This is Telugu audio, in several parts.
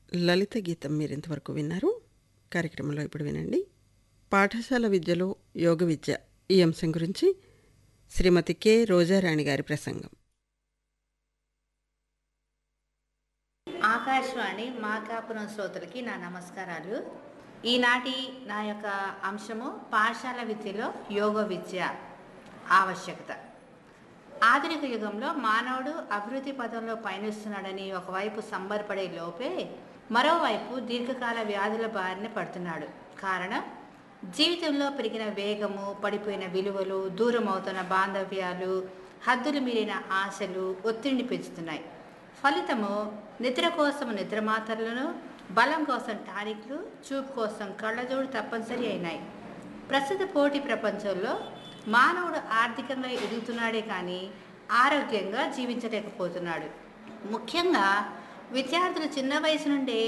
లలిత గీతం మీరు ఇంతవరకు విన్నారు కార్యక్రమంలో ఇప్పుడు వినండి పాఠశాల విద్యలో యోగ విద్య ఈ అంశం గురించి శ్రీమతి కె రోజారాణి గారి ప్రసంగం ఆకాశవాణి మార్కాపురం శ్రోతలకి నా నమస్కారాలు ఈనాటి నా యొక్క అంశము పాఠశాల విద్యలో యోగ విద్య ఆవశ్యకత ఆధునిక యుగంలో మానవుడు అభివృద్ధి పదంలో పయనిస్తున్నాడని ఒకవైపు సంబరపడే లోపే మరోవైపు దీర్ఘకాల వ్యాధుల బారిన పడుతున్నాడు కారణం జీవితంలో పెరిగిన వేగము పడిపోయిన విలువలు దూరం అవుతున్న బాంధవ్యాలు హద్దులు మీరిన ఆశలు ఒత్తిడిని పెంచుతున్నాయి ఫలితము నిద్ర కోసం నిద్ర మాత్రలను బలం కోసం టానిక్లు చూపు కోసం కళ్ళజోడు తప్పనిసరి అయినాయి ప్రస్తుత పోటీ ప్రపంచంలో మానవుడు ఆర్థికంగా ఎదుగుతున్నాడే కానీ ఆరోగ్యంగా జీవించలేకపోతున్నాడు ముఖ్యంగా విద్యార్థులు చిన్న వయసు నుండే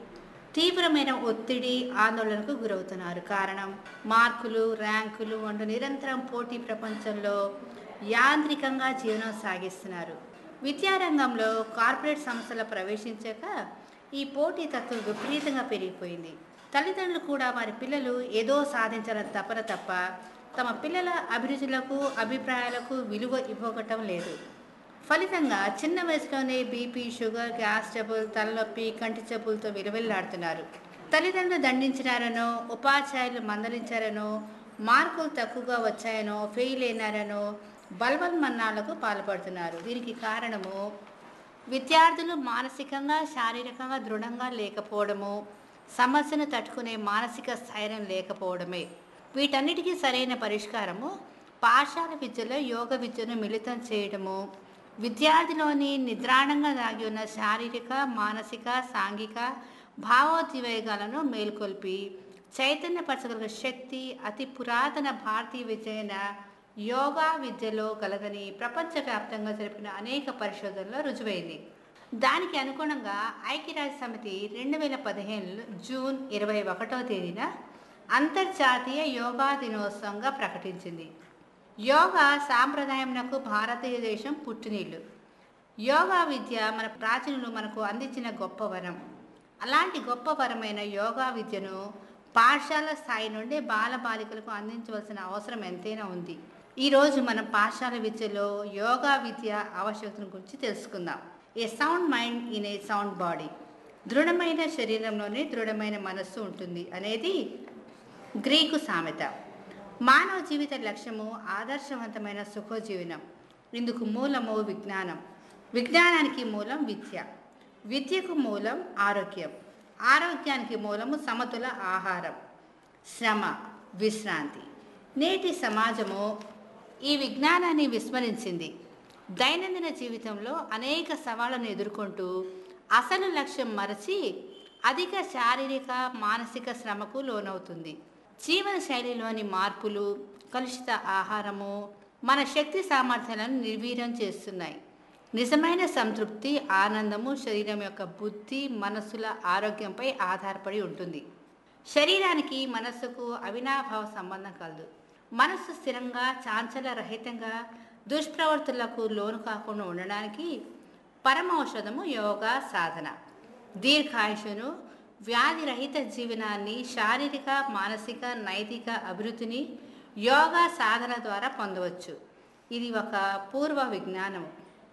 తీవ్రమైన ఒత్తిడి ఆందోళనకు గురవుతున్నారు కారణం మార్కులు ర్యాంకులు వంటి నిరంతరం పోటీ ప్రపంచంలో యాంత్రికంగా జీవనం సాగిస్తున్నారు విద్యారంగంలో కార్పొరేట్ సంస్థల ప్రవేశించాక ఈ పోటీ తత్వం విపరీతంగా పెరిగిపోయింది తల్లిదండ్రులు కూడా వారి పిల్లలు ఏదో సాధించాలని తపన తప్ప తమ పిల్లల అభిరుచులకు అభిప్రాయాలకు విలువ ఇవ్వగటం లేదు ఫలితంగా చిన్న వయసులోనే బీపీ షుగర్ గ్యాస్ ట్రబుల్ తలనొప్పి కంటి జబ్బులతో విలువెల్లాడుతున్నారు తల్లిదండ్రులు దండించినారనో ఉపాధ్యాయులు మందలించారనో మార్కులు తక్కువగా వచ్చాయనో ఫెయిల్ అయినారనో బల్బల్ మన్నాలకు పాల్పడుతున్నారు దీనికి కారణము విద్యార్థులు మానసికంగా శారీరకంగా దృఢంగా లేకపోవడము సమస్యను తట్టుకునే మానసిక స్థైర్యం లేకపోవడమే వీటన్నిటికీ సరైన పరిష్కారము పాఠశాల విద్యలో యోగ విద్యను మిళితం చేయడము విద్యార్థిలోని నిద్రాణంగా దాగి ఉన్న శారీరక మానసిక సాంఘిక భావోద్వేగాలను మేల్కొల్పి చైతన్యపరచగల శక్తి అతి పురాతన భారతీయ విద్య అయిన యోగా విద్యలో కలదని ప్రపంచవ్యాప్తంగా జరిపిన అనేక పరిశోధనలో రుజువైంది దానికి అనుగుణంగా ఐక్యరాజ్య సమితి రెండు వేల పదిహేను జూన్ ఇరవై ఒకటవ తేదీన అంతర్జాతీయ యోగా దినోత్సవంగా ప్రకటించింది యోగా సాంప్రదాయంనకు భారతదేశం పుట్టినీళ్ళు యోగా విద్య మన ప్రాచీనులు మనకు అందించిన గొప్ప వరం అలాంటి గొప్ప వరమైన యోగా విద్యను పాఠశాల స్థాయి నుండి బాలబాలికలకు అందించవలసిన అవసరం ఎంతైనా ఉంది ఈరోజు మనం పాఠశాల విద్యలో యోగా విద్య ఆవశ్యకతను గురించి తెలుసుకుందాం a sound mind in a sound body దృఢమైన శరీరంలోనే దృఢమైన మనస్సు ఉంటుంది అనేది గ్రీకు సామెత మానవ జీవిత లక్ష్యము ఆదర్శవంతమైన సుఖజీవనం ఇందుకు మూలము విజ్ఞానం విజ్ఞానానికి మూలం విద్య విద్యకు మూలం ఆరోగ్యం ఆరోగ్యానికి మూలము సమతుల ఆహారం శ్రమ విశ్రాంతి నేటి సమాజము ఈ విజ్ఞానాన్ని విస్మరించింది దైనందిన జీవితంలో అనేక సవాళ్లను ఎదుర్కొంటూ అసలు లక్ష్యం మరచి అధిక శారీరక మానసిక శ్రమకు లోనవుతుంది జీవన శైలిలోని మార్పులు కలుషిత ఆహారము మన శక్తి సామర్థ్యాలను నిర్వీర్యం చేస్తున్నాయి నిజమైన సంతృప్తి ఆనందము శరీరం యొక్క బుద్ధి మనస్సుల ఆరోగ్యంపై ఆధారపడి ఉంటుంది శరీరానికి మనస్సుకు అవినాభావ సంబంధం కలదు మనస్సు స్థిరంగా చాంచల రహితంగా దుష్ప్రవర్తులకు లోను కాకుండా ఉండడానికి పరమౌషధము యోగా సాధన దీర్ఘాయుషును వ్యాధిరహిత జీవనాన్ని శారీరక మానసిక నైతిక అభివృద్ధిని యోగా సాధన ద్వారా పొందవచ్చు ఇది ఒక పూర్వ విజ్ఞానము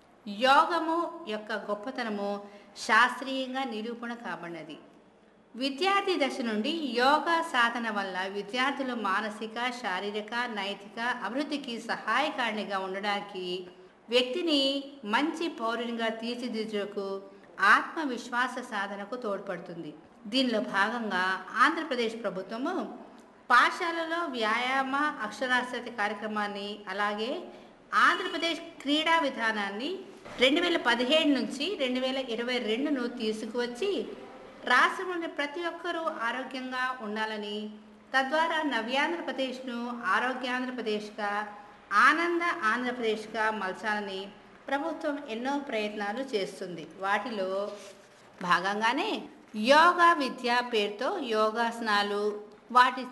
యోగము యొక్క గొప్పతనము శాస్త్రీయంగా నిరూపణ కాబడినది విద్యార్థి దశ నుండి యోగా సాధన వల్ల విద్యార్థులు మానసిక శారీరక నైతిక అభివృద్ధికి సహాయకారిణిగా ఉండడానికి వ్యక్తిని మంచి పౌరునిగా తీర్చిదిద్దుటకు ఆత్మవిశ్వాస సాధనకు తోడ్పడుతుంది దీనిలో భాగంగా ఆంధ్రప్రదేశ్ ప్రభుత్వము పాఠశాలలో వ్యాయామ అక్షరాస్యత కార్యక్రమాన్ని అలాగే ఆంధ్రప్రదేశ్ క్రీడా విధానాన్ని రెండు వేల పదిహేడు నుంచి రెండు వేల ఇరవై రెండును తీసుకువచ్చి రాష్ట్రంలోని ప్రతి ఒక్కరూ ఆరోగ్యంగా ఉండాలని తద్వారా నవ్యాంధ్రప్రదేశ్ను ఆరోగ్యాంధ్రప్రదేశ్గా ఆనంద ఆంధ్రప్రదేశ్గా మలచాలని ప్రభుత్వం ఎన్నో ప్రయత్నాలు చేస్తుంది వాటిలో భాగంగానే యోగా విద్య పేరుతో యోగాసనాలు వాటి